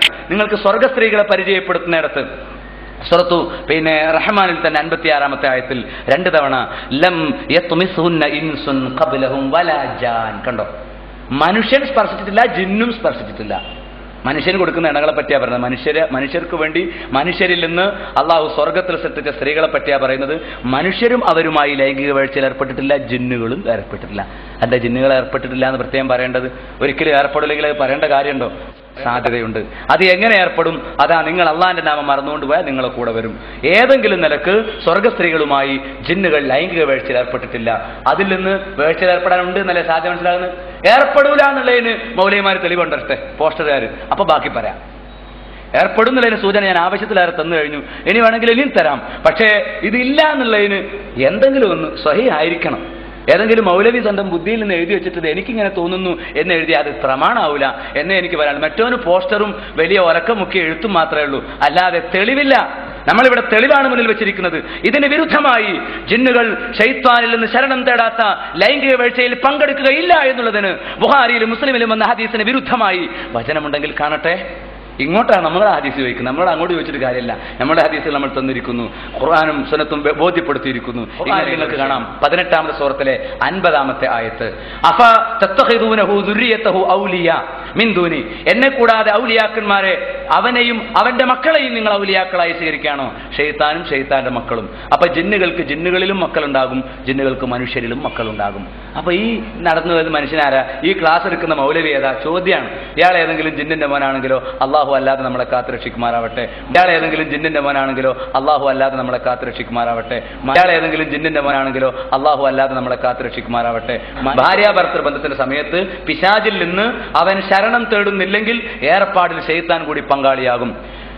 നിങ്ങൾക്ക് സ്വർഗ സ്ത്രീകളെ പരിചയപ്പെടുത്തുന്നിടത്ത് സുറത്തു പിന്നെ റഹ്മാനിൽ തന്നെ അൻപത്തിയാറാമത്തെ ആയത്തിൽ രണ്ട് തവണ ലം യത്മിസ്ഹുന്ന ഇൻസുൻ ഖബ്ലഹും വലാ ജാൻ കണ്ടോ മനുഷ്യൻ സ്പർശിച്ചിട്ടില്ല ജിന്നും സ്പർശിച്ചിട്ടില്ല മനുഷ്യന് കൊടുക്കുന്ന ഇണകളെ പറ്റിയാ പറയുന്നത് മനുഷ്യരെ മനുഷ്യർക്ക് വേണ്ടി മനുഷ്യരിൽ നിന്ന് അള്ളാഹു സ്വർഗത്തിൽ സൃഷ്ടിച്ച സ്ത്രീകളെ പറ്റിയാ പറയുന്നത് മനുഷ്യരും അവരുമായി ലൈംഗിക വീഴ്ചയിൽ ഏർപ്പെട്ടിട്ടില്ല ജിന്നുകളും ഏർപ്പെട്ടിട്ടില്ല എന്താ ജിന്നുകൾ ഏർപ്പെട്ടിട്ടില്ല എന്ന് പ്രത്യേകം പറയേണ്ടത് ഒരിക്കലും ഏർപ്പെടില്ലെങ്കിൽ അത് പറയേണ്ട കാര്യമുണ്ടോ സാധ്യതയുണ്ട് അത് എങ്ങനെ ഏർപ്പെടും അതാ നിങ്ങൾ അള്ളാന്റെ നാമം മറന്നുകൊണ്ട് പോയാൽ നിങ്ങളെ കൂടെ വരും ഏതെങ്കിലും നിലക്ക് സ്വർഗ സ്ത്രീകളുമായി ജിന്നുകൾ ലൈംഗിക വീഴ്ചയിൽ ഏർപ്പെട്ടിട്ടില്ല അതിൽ നിന്ന് വീഴ്ചയിൽ ഏർപ്പെടാനുണ്ട് എന്നല്ലേ സാധ്യത മനസ്സിലാകുന്നത് ഏർപ്പെടൂല എന്നുള്ളതിന് മൗലികമാര് തെളിവുണ്ടട്ടെ പോസ്റ്ററുകാർ അപ്പൊ ബാക്കി പറയാം ഏർപ്പെടുന്നുള്ളതിന് സൂചന ഞാൻ ആവശ്യത്തിലേറെ തന്നു കഴിഞ്ഞു ഇനി വേണമെങ്കിൽ ഇനിയും തരാം പക്ഷേ ഇതില്ല എന്നുള്ളതിന് എന്തെങ്കിലും ഒന്ന് സ്വഹി ആയിരിക്കണം ഏതെങ്കിലും മൗലവി സ്വന്തം ബുദ്ധിയിൽ നിന്ന് എഴുതി വെച്ചിട്ട് ഇത് എനിക്കിങ്ങനെ തോന്നുന്നു എന്ന് എഴുതി അത് പ്രമാണാവൂല എന്നേ എനിക്ക് പറയാൻ മറ്റോന് പോസ്റ്ററും വലിയ ഉറക്കമുക്കി എഴുത്തും മാത്രമേ ഉള്ളൂ അല്ലാതെ തെളിവില്ല നമ്മളിവിടെ തെളിവാണ് മുന്നിൽ വെച്ചിരിക്കുന്നത് ഇതിന് വിരുദ്ധമായി ജിന്നുകൾ ഷെയ്ത്താനിൽ നിന്ന് ശരണം തേടാത്ത ലൈംഗിക വീഴ്ചയിൽ പങ്കെടുക്കുകയില്ല എന്നുള്ളതിന് ബുഹാരിയിലും മുസ്ലിമിലും വന്ന ഹദീസിന് വിരുദ്ധമായി വചനമുണ്ടെങ്കിൽ കാണട്ടെ ഇങ്ങോട്ടാണ് നമ്മുടെ ഹദീസ് ചോദിക്കുന്നത് നമ്മൾ അങ്ങോട്ട് ചോദിച്ചിട്ട് കാര്യമില്ല നമ്മുടെ ഹദീസിൽ നമ്മൾ തന്നിരിക്കുന്നു ഖുർആാനും സുനത്തും ബെ- ബോധ്യപ്പെടുത്തിയിരിക്കുന്നു ഇങ്ങനെ നിങ്ങൾക്ക് കാണാം പതിനെട്ടാമത്തെ സൂറത്തിലെ അൻപതാമത്തെ ആയത്ത് അഫ തത്തഹിദൂനഹു ദുര്യത്തഹു ഔലിയ മിന്ദൂനി എന്നെ കൂടാതെ ഔലിയാക്കന്മാരെ അവനെയും അവന്റെ മക്കളെയും നിങ്ങൾ ഔലിയാക്കളായി സ്വീകരിക്കുകയാണോ ഷെയ്ത്താനും ഷെയ്ത്താന്റെ മക്കളും അപ്പൊ ജിന്നുകൾക്ക് ജിന്നുകളിലും മക്കളുണ്ടാകും ജിന്നുകൾക്ക് മനുഷ്യരിലും മക്കളുണ്ടാകും അപ്പൊ ഈ നടന്നു വരുന്ന മനുഷ്യനാരാ ഈ ക്ലാസ് എടുക്കുന്ന മൗലവി ഏതാ ചോദ്യമാണ് ഇയാൾ ഏതെങ്കിലും ജിന്നിന്റെ മോനാണെങ്കിലോ അള്ളാഹു അല്ലാതെ നമ്മളെ കാത്തു രക്ഷിക്കുമാറാവട്ടെ ഇയാൾ ഏതെങ്കിലും ജിന്നിന്റെ മോനാണെങ്കിലോ അള്ളാഹു അല്ലാതെ നമ്മളെ കാത്തു രക്ഷിക്കുമാറാവട്ടെ ഇയാൾ ഏതെങ്കിലും ജിന്നിന്റെ മോനാണെങ്കിലോ അള്ളാഹു അല്ലാതെ നമ്മളെ കാത്തു രക്ഷിക്കുമാറാവട്ടെ ഭാര്യാഭർത്തൃ ബന്ധത്തിന്റെ സമയത്ത് പിശാചിൽ നിന്ന് അവൻ ശരണം തേടുന്നില്ലെങ്കിൽ ഏർപ്പാടിൽ ചെയ്ത്താൻ കൂടി പങ്കാളിയാകും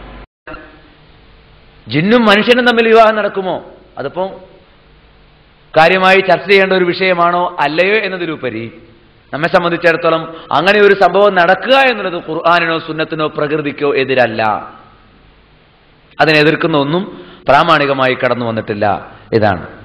ജിന്നും മനുഷ്യനും തമ്മിൽ വിവാഹം നടക്കുമോ അതിപ്പോ കാര്യമായി ചർച്ച ചെയ്യേണ്ട ഒരു വിഷയമാണോ അല്ലയോ എന്നതിലുപരി നമ്മെ സംബന്ധിച്ചിടത്തോളം അങ്ങനെ ഒരു സംഭവം നടക്കുക എന്നുള്ളത് ഖുർആാനിനോ സുന്നത്തിനോ പ്രകൃതിക്കോ എതിരല്ല അതിനെ എതിർക്കുന്ന ഒന്നും പ്രാമാണികമായി കടന്നു വന്നിട്ടില്ല ഇതാണ്